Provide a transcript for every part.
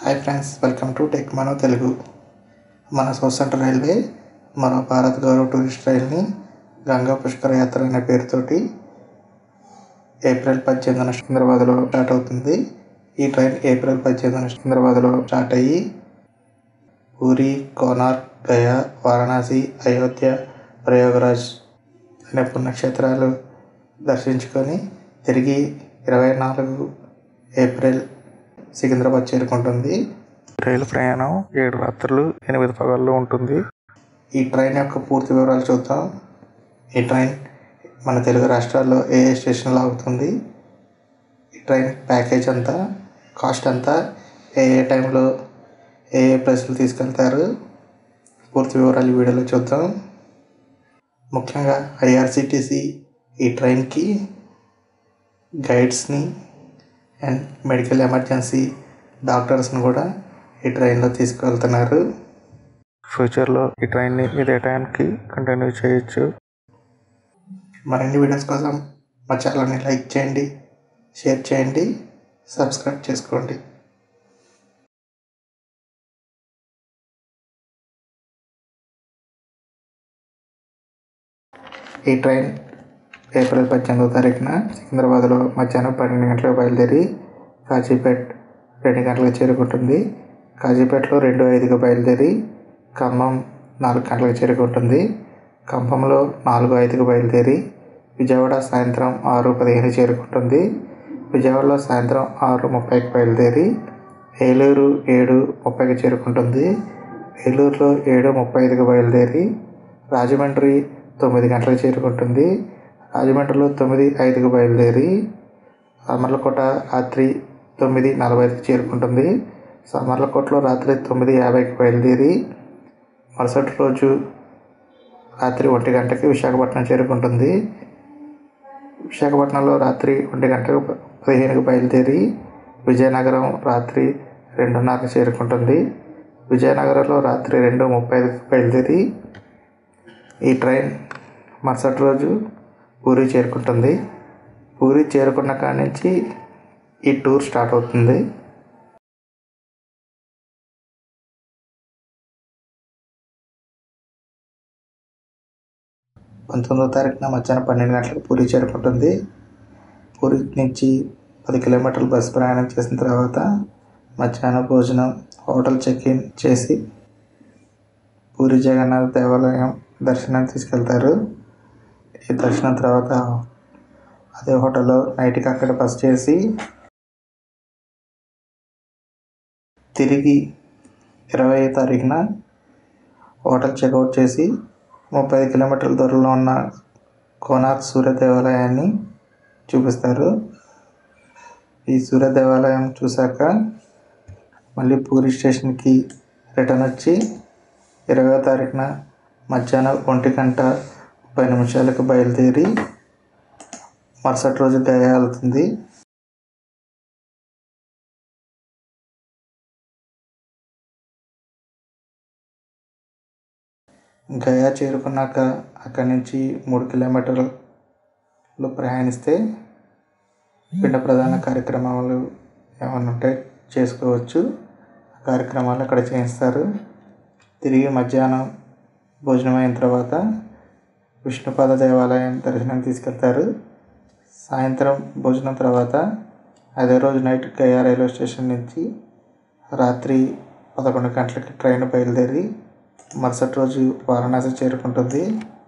hi friends welcome to tech Mano Telugu మన south central railway మన భారత్ గౌరవ టూరిస్ట్ రైల్ని గంగా పుష్కర యాత్ర అనే పేరుతోటి ఏప్రిల్ పద్దెనిమిదిన సికింద్రాబాద్లో స్టార్ట్ అవుతుంది ఈ ట్రైన్ ఏప్రిల్ పద్దెనిమిదిన సికింద్రాబాద్లో స్టార్ట్ అయ్యి పూరి కోనార్క్ గయా వారణాసి అయోధ్య ప్రయాగరాజ్ అనే పుణ్యక్షేత్రాలు దర్శించుకొని తిరిగి ఇరవై నాలుగు ఏప్రిల్ సికింద్రాబాద్ చేరుకుంటుంది రైలు ప్రయాణం ఏడు రాత్రులు ఎనిమిది పగళ్ళు ఉంటుంది ఈ ట్రైన్ యొక్క పూర్తి వివరాలు చూద్దాం ఈ ట్రైన్ మన తెలుగు రాష్ట్రాల్లో ఏ ఏ స్టేషన్లో ఆగుతుంది ఈ ట్రైన్ ప్యాకేజ్ అంతా కాస్ట్ అంతా ఏ ఏ టైంలో ఏ ఏ ప్లేస్లు తీసుకెళ్తారు పూర్తి వివరాలు ఈ వీడియోలో చూద్దాం ముఖ్యంగా ఐఆర్సిటీసీ ఈ ట్రైన్కి గైడ్స్ని అండ్ మెడికల్ ఎమర్జెన్సీ డాక్టర్స్ని కూడా ఈ ట్రైన్లో తీసుకువెళ్తున్నారు ఫ్యూచర్లో ఈ ట్రైన్ని ఇదే టైంకి కంటిన్యూ చేయొచ్చు మరిన్ని వీడియోస్ కోసం మా ఛానల్ని లైక్ చేయండి షేర్ చేయండి సబ్స్క్రైబ్ చేసుకోండి ఈ ట్రైన్ ఏప్రిల్ పద్దెనిమిదో తారీఖున సికింద్రాబాద్లో మధ్యాహ్నం పన్నెండు గంటలకు బయలుదేరి కాజీపేట్ రెండు గంటలకు చేరుకుంటుంది కాజీపేటలో రెండు ఐదుకు బయలుదేరి ఖమ్మం నాలుగు గంటలకు చేరుకుంటుంది ఖమ్మంలో నాలుగు ఐదుకు బయలుదేరి విజయవాడ సాయంత్రం ఆరు పదిహేను చేరుకుంటుంది విజయవాడలో సాయంత్రం ఆరు ముప్పైకి బయలుదేరి ఏలూరు ఏడు ముప్పైకి చేరుకుంటుంది ఏలూరులో ఏడు ముప్పై ఐదుకు బయలుదేరి రాజమండ్రి తొమ్మిది గంటలకు చేరుకుంటుంది రాజమండ్రిలో తొమ్మిది ఐదుకు బయలుదేరి సామర్లకోట రాత్రి తొమ్మిది నలభై ఐదుకి చేరుకుంటుంది సామర్లకోటలో రాత్రి తొమ్మిది యాభైకి బయలుదేరి మరుసటి రోజు రాత్రి ఒంటి గంటకి విశాఖపట్నం చేరుకుంటుంది విశాఖపట్నంలో రాత్రి ఒంటి గంటకు పదిహేనుకి బయలుదేరి విజయనగరం రాత్రి రెండున్నరకు చేరుకుంటుంది విజయనగరంలో రాత్రి రెండు ముప్పై ఐదుకి బయలుదేరి ఈ ట్రైన్ మరుసటి రోజు పూరి చేరుకుంటుంది పూరి చేరుకున్న కాడి నుంచి ఈ టూర్ స్టార్ట్ అవుతుంది పంతొమ్మిదో తారీఖున మధ్యాహ్నం పన్నెండు గంటలకు పూరి చేరుకుంటుంది పూరి నుంచి పది కిలోమీటర్లు బస్సు ప్రయాణం చేసిన తర్వాత మధ్యాహ్నం భోజనం హోటల్ చెక్ ఇన్ చేసి పూరి జగన్నాథ్ దేవాలయం దర్శనానికి తీసుకెళ్తారు ఈ దర్శనం తర్వాత అదే హోటల్లో నైట్కి అక్కడ బస్ చేసి తిరిగి ఇరవై తారీఖున హోటల్ చెక్అవుట్ చేసి ముప్పై కిలోమీటర్ల దూరంలో ఉన్న కోనార్క్ సూర్య దేవాలయాన్ని చూపిస్తారు ఈ సూర్య దేవాలయం చూశాక మళ్ళీ పూరి స్టేషన్కి రిటర్న్ వచ్చి ఇరవై తారీఖున మధ్యాహ్నం ఒంటి గంట ముప్పై నిమిషాలకు బయలుదేరి మరుసటి రోజు గయా వెళ్తుంది గయా చేరుకున్నాక అక్కడి నుంచి మూడు కిలోమీటర్లు ప్రయాణిస్తే పిండ ప్రధాన కార్యక్రమాలు ఏమైనా ఉంటే చేసుకోవచ్చు ఆ కార్యక్రమాలు అక్కడ చేయిస్తారు తిరిగి మధ్యాహ్నం భోజనం అయిన తర్వాత విష్ణుపాద దేవాలయం దర్శనం తీసుకెళ్తారు సాయంత్రం భోజనం తర్వాత అదే రోజు నైట్ గయా రైల్వే స్టేషన్ నుంచి రాత్రి పదకొండు గంటలకి ట్రైన్ బయలుదేరి మరుసటి రోజు వారణాసి చేరుకుంటుంది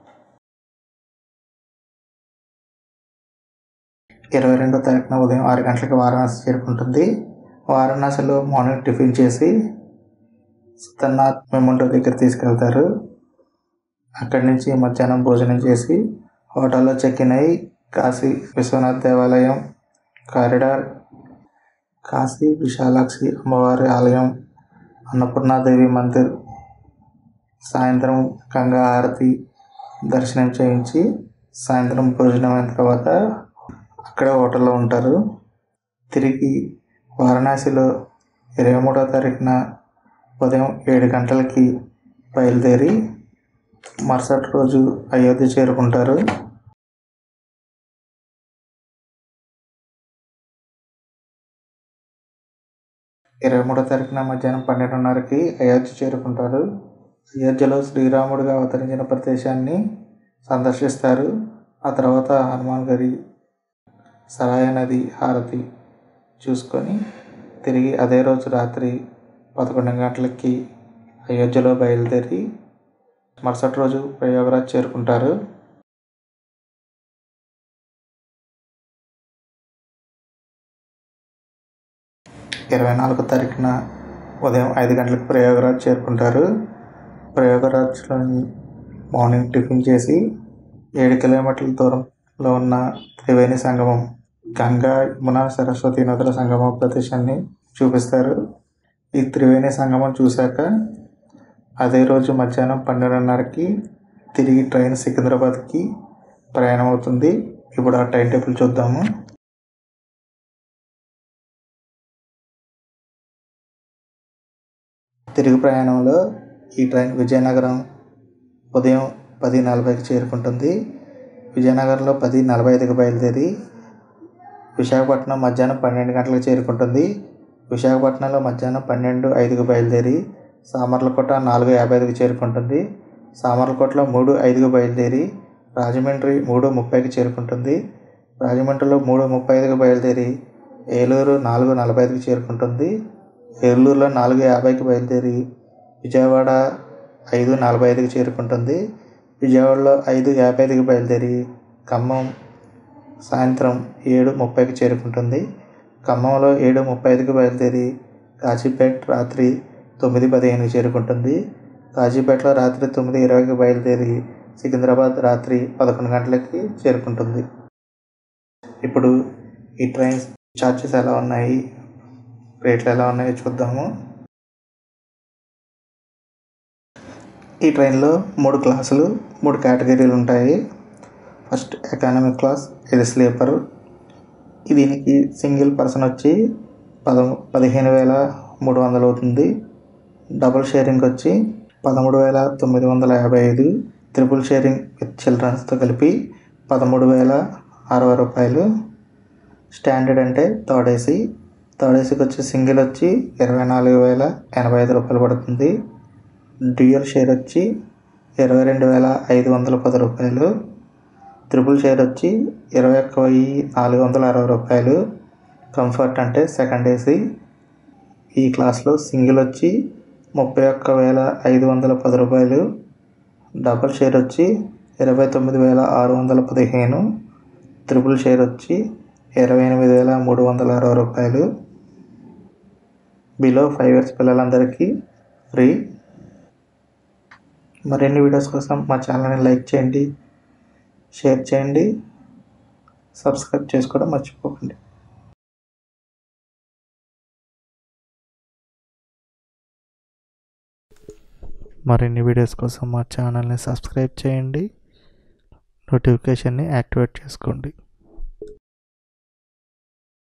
ఇరవై రెండో తారీఖున ఉదయం ఆరు గంటలకు వారణాసి చేరుకుంటుంది వారణాసిలో మార్నింగ్ టిఫిన్ చేసి సుతన్నాథ్ మెమంటో దగ్గర తీసుకెళ్తారు అక్కడి నుంచి మధ్యాహ్నం భోజనం చేసి హోటల్లో చెక్ ఇన్ అయ్యి కాశీ విశ్వనాథ్ దేవాలయం కారిడార్ కాశీ విశాలాక్షి అమ్మవారి ఆలయం అన్నపూర్ణాదేవి మందిర్ సాయంత్రం గంగా హారతి దర్శనం చేయించి సాయంత్రం భోజనం అయిన తర్వాత అక్కడే హోటల్లో ఉంటారు తిరిగి వారణాసిలో ఇరవై మూడో తారీఖున ఉదయం ఏడు గంటలకి బయలుదేరి మరుసటి రోజు అయోధ్య చేరుకుంటారు ఇరవై మూడో తారీఖున మధ్యాహ్నం పన్నెండున్నరకి అయోధ్య చేరుకుంటారు అయోధ్యలో శ్రీరాముడిగా అవతరించిన ప్రదేశాన్ని సందర్శిస్తారు ఆ తర్వాత హనుమాన్ గారి సరాయ నది హారతి చూసుకొని తిరిగి అదే రోజు రాత్రి పదకొండు గంటలకి అయోధ్యలో బయలుదేరి మరుసటి రోజు ప్రయాగరాజ్ చేరుకుంటారు ఇరవై నాలుగో తారీఖున ఉదయం ఐదు గంటలకు ప్రయాగరాజ్ చేరుకుంటారు ప్రయాగరాజ్లోని మార్నింగ్ టిఫిన్ చేసి ఏడు కిలోమీటర్ల దూరంలో ఉన్న త్రివేణి సంగమం గంగా యమున సరస్వతి నదుల సంగమం ప్రదేశాన్ని చూపిస్తారు ఈ త్రివేణి సంగమం చూశాక అదే రోజు మధ్యాహ్నం పన్నెండున్నరకి తిరిగి ట్రైన్ సికింద్రాబాద్కి ప్రయాణం అవుతుంది ఇప్పుడు ఆ టైం టేబుల్ చూద్దాము తిరుగు ప్రయాణంలో ఈ ట్రైన్ విజయనగరం ఉదయం పది నలభైకి చేరుకుంటుంది విజయనగరంలో పది నలభై ఐదుకి బయలుదేరి విశాఖపట్నం మధ్యాహ్నం పన్నెండు గంటలకు చేరుకుంటుంది విశాఖపట్నంలో మధ్యాహ్నం పన్నెండు ఐదుకి బయలుదేరి సామర్లకోట నాలుగు యాభై ఐదుకి చేరుకుంటుంది సామర్లకోటలో మూడు ఐదుకి బయలుదేరి రాజమండ్రి మూడు ముప్పైకి చేరుకుంటుంది రాజమండ్రిలో మూడు ముప్పై ఐదుకి బయలుదేరి ఏలూరు నాలుగు నలభై ఐదుకి చేరుకుంటుంది ఏలూరులో నాలుగు యాభైకి బయలుదేరి విజయవాడ ఐదు నలభై ఐదుకి చేరుకుంటుంది విజయవాడలో ఐదు యాభై ఐదుకి బయలుదేరి ఖమ్మం సాయంత్రం ఏడు ముప్పైకి చేరుకుంటుంది ఖమ్మంలో ఏడు ముప్పై ఐదుకి బయలుదేరి కాజీపేట్ రాత్రి తొమ్మిది పదిహేనుకి చేరుకుంటుంది కాజీపేటలో రాత్రి తొమ్మిది ఇరవైకి బయలుదేరి సికింద్రాబాద్ రాత్రి పదకొండు గంటలకి చేరుకుంటుంది ఇప్పుడు ఈ ట్రైన్ ఛార్జెస్ ఎలా ఉన్నాయి రేట్లు ఎలా ఉన్నాయో చూద్దాము ఈ ట్రైన్లో మూడు క్లాసులు మూడు కేటగిరీలు ఉంటాయి ఫస్ట్ ఎకానమిక్ క్లాస్ ఇది స్లీపర్ దీనికి సింగిల్ పర్సన్ వచ్చి పద పదిహేను వేల మూడు వందలు అవుతుంది డబుల్ షేరింగ్ వచ్చి పదమూడు వేల తొమ్మిది వందల యాభై ఐదు త్రిపుల్ షేరింగ్ విత్ చిల్డ్రన్స్తో కలిపి పదమూడు వేల అరవై రూపాయలు స్టాండర్డ్ అంటే థర్డ్ ఏసీ థర్డ్ ఏసీకి వచ్చి సింగిల్ వచ్చి ఇరవై నాలుగు వేల ఎనభై ఐదు రూపాయలు పడుతుంది డ్యూయల్ షేర్ వచ్చి ఇరవై రెండు వేల ఐదు వందల పది రూపాయలు త్రిపుల్ షేర్ వచ్చి ఇరవై ఒక్క వెయ్యి నాలుగు వందల అరవై రూపాయలు కంఫర్ట్ అంటే సెకండ్ ఏసీ ఈ క్లాస్లో సింగిల్ వచ్చి ముప్పై ఒక్క వేల ఐదు వందల పది రూపాయలు డబల్ షేర్ వచ్చి ఇరవై తొమ్మిది వేల ఆరు వందల పదిహేను త్రిపుల్ షేర్ వచ్చి ఇరవై ఎనిమిది వేల మూడు వందల అరవై రూపాయలు బిలో ఫైవ్ ఇయర్స్ పిల్లలందరికీ ఫ్రీ మరిన్ని వీడియోస్ కోసం మా ఛానల్ని లైక్ చేయండి షేర్ చేయండి సబ్స్క్రైబ్ చేసుకోవడం మర్చిపోకండి మరిన్ని వీడియోస్ కోసం మా ఛానల్ని సబ్స్క్రైబ్ చేయండి నోటిఫికేషన్ని యాక్టివేట్ చేసుకోండి